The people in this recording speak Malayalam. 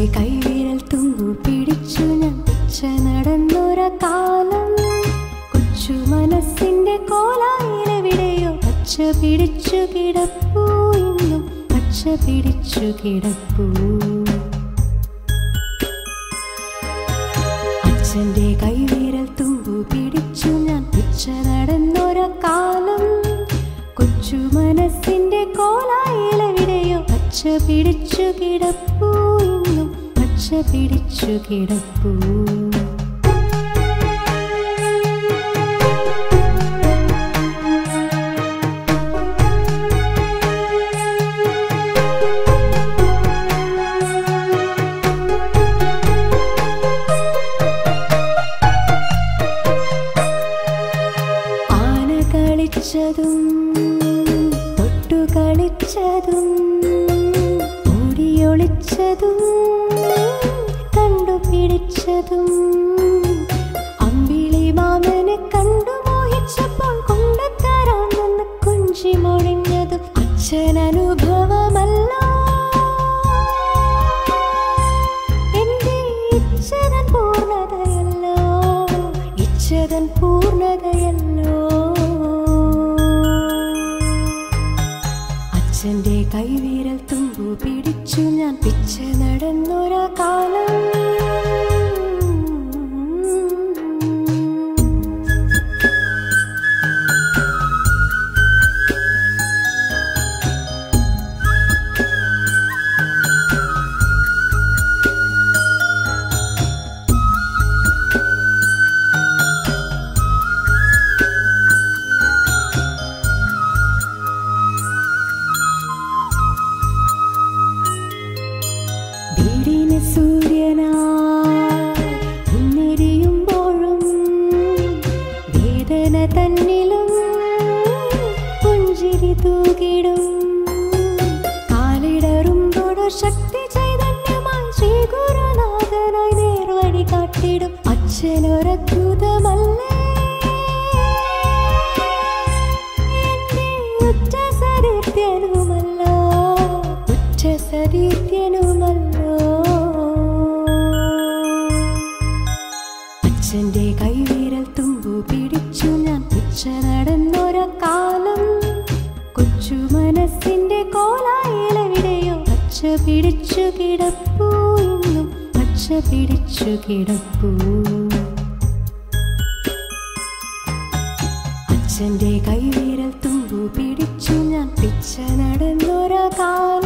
കൈവിരൽ തുമ്പു പിടിച്ചു ഞാൻ പിച്ച നടന്നൊര കാലം കൊച്ചു മനസ്സിന്റെ കോലായിലെവിടെയോ പച്ച പിടിച്ചു കിടപ്പൂ ഇന്നും പച്ച പിടിച്ചു കിടപ്പൂ അച്ഛന്റെ കൈവിരൽ തുമ്പു പിടിച്ചു ഞാൻ പിച്ച നടന്നൊര കാലം കൊച്ചു മനസ്സിന്റെ കോലായിലെവിടെയോ പച്ച പിടിച്ചു കിടപ്പൂ ഇന്നും പച്ച പിടിച്ചു കിടപ്പൂ ആന കളിച്ചതും തൊട്ടു കളിച്ചതും ഓടിയൊളിച്ചതും കണ്ടുപിടിച്ചതും അമ്പിളി മാമനെ കണ്ടു മോഹിച്ചപ്പോൾ കൊണ്ടുതരാമെന്ന് കുഞ്ചി മൊഴിഞ്ഞതും അച്ഛനനുഭവമല്ല എന്റെ ഇച്ഛതൻ പൂർണ്ണതയല്ലോ ഇച്ഛതൻ പൂർണ്ണതയല്ലോ അച്ഛന്റെ കൈവിരൽ തുമ്പു പിടിച്ചു ഞാൻ പിച്ച നടന്നൊരാ കാലം വീടിന് സൂര്യനാ മുന്നെരിയുമ്പോഴും വേദന തന്നിലും പുഞ്ചിരി തൂകിടും കാലിടറുമ്പോഴോ ശക്തി ചൈതന്യമായി ശ്രീ ഗുരുനാഥനായി നേർവഴി കാട്ടിടും അച്ഛനൊരദ്ഭുതമല്ലേ എന്റെ ഉറ്റ സതീർത്ഥ്യനുമല്ലോ ഉറ്റ സതീർത്ഥ്യനുമല്ലോ അച്ഛന്റെ കൈവിരൽ തുമ്പു പിടിച്ചു ഞാൻ പിച്ച നടന്നൊര കാലം കൊച്ചു മനസ്സിന്റെ കോലായിലെവിടെയോ പച്ച പിടിച്ചു കിടപ്പൂ ഇന്നും പച്ച പിടിച്ചു കിടപ്പൂ അച്ഛന്റെ കൈവിരൽ തുമ്പു പിടിച്ചു ഞാൻ പിച്ച നടന്നൊര കാലം